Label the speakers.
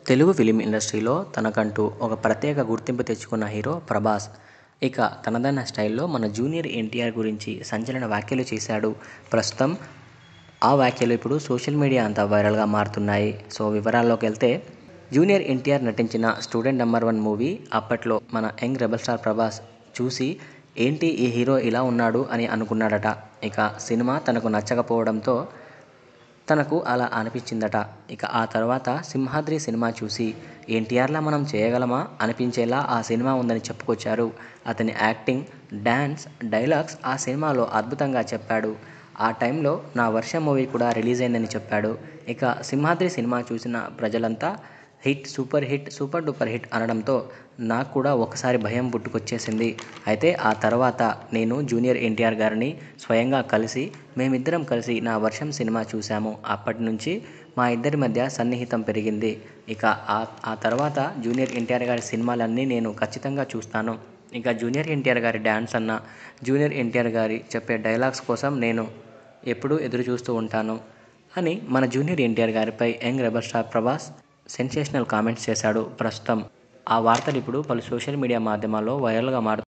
Speaker 1: Telugu film ఇండస్ట్రీలో తనకంటూ ఒక ప్రత్యేక గుర్తింపు తెచ్చుకున్న హీరో ప్రభాస్ ఇక తనదైన స్టైల్లో మన జూనియర్ ఎన్టీఆర్ గురించి సంచలన వ్యాఖ్యలు చేశాడు ప్రస్తుతం ఆ వ్యాఖ్యలు ఇప్పుడు సోషల్ మీడియా అంతా వైరల్గా మారుతున్నాయి సో వివరాల్లోకి వెళ్తే జూనియర్ ఎన్టీఆర్ నటించిన స్టూడెంట్ నెంబర్ వన్ మూవీ అప్పట్లో మన యంగ్ రెబల్ స్టార్ ప్రభాస్ చూసి ఏంటి ఈ హీరో ఇలా ఉన్నాడు అని అనుకున్నాడట ఇక సినిమా తనకు నచ్చకపోవడంతో తనకు అలా అనిపించిందట ఇక ఆ తర్వాత సింహాద్రి సినిమా చూసి ఎన్టీఆర్లా మనం చేయగలమా అనిపించేలా ఆ సినిమా ఉందని చెప్పుకొచ్చారు అతని యాక్టింగ్ డ్యాన్స్ డైలాగ్స్ ఆ సినిమాలో అద్భుతంగా చెప్పాడు ఆ టైంలో నా వర్ష మూవీ కూడా రిలీజ్ అయిందని చెప్పాడు ఇక సింహాద్రి సినిమా చూసిన ప్రజలంతా hit super hit super duper hit అనడంతో నాకు కూడా ఒకసారి భయం పుట్టుకొచ్చేసింది అయితే ఆ తర్వాత నేను జూనియర్ ఎన్టీఆర్ గారిని స్వయంగా కలిసి మేమిద్దరం కలిసి నా వర్షం సినిమా చూసాము అప్పటి నుంచి మా ఇద్దరి మధ్య సన్నిహితం పెరిగింది ఇక ఆ ఆ తర్వాత జూనియర్ ఎన్టీఆర్ గారి సినిమాలన్నీ నేను ఖచ్చితంగా చూస్తాను ఇక జూనియర్ ఎన్టీఆర్ గారి డ్యాన్స్ అన్న జూనియర్ ఎన్టీఆర్ గారి చెప్పే డైలాగ్స్ కోసం నేను ఎప్పుడూ ఎదురు చూస్తూ ఉంటాను అని మన జూనియర్ ఎన్టీఆర్ గారిపై young rebel star Prabhas sensational comments చేశాడు ప్రస్తుతం ఆ వార్తలు ఇప్పుడు పలు సోషల్ మీడియా మాధ్యమాల్లో వైరల్గా మారు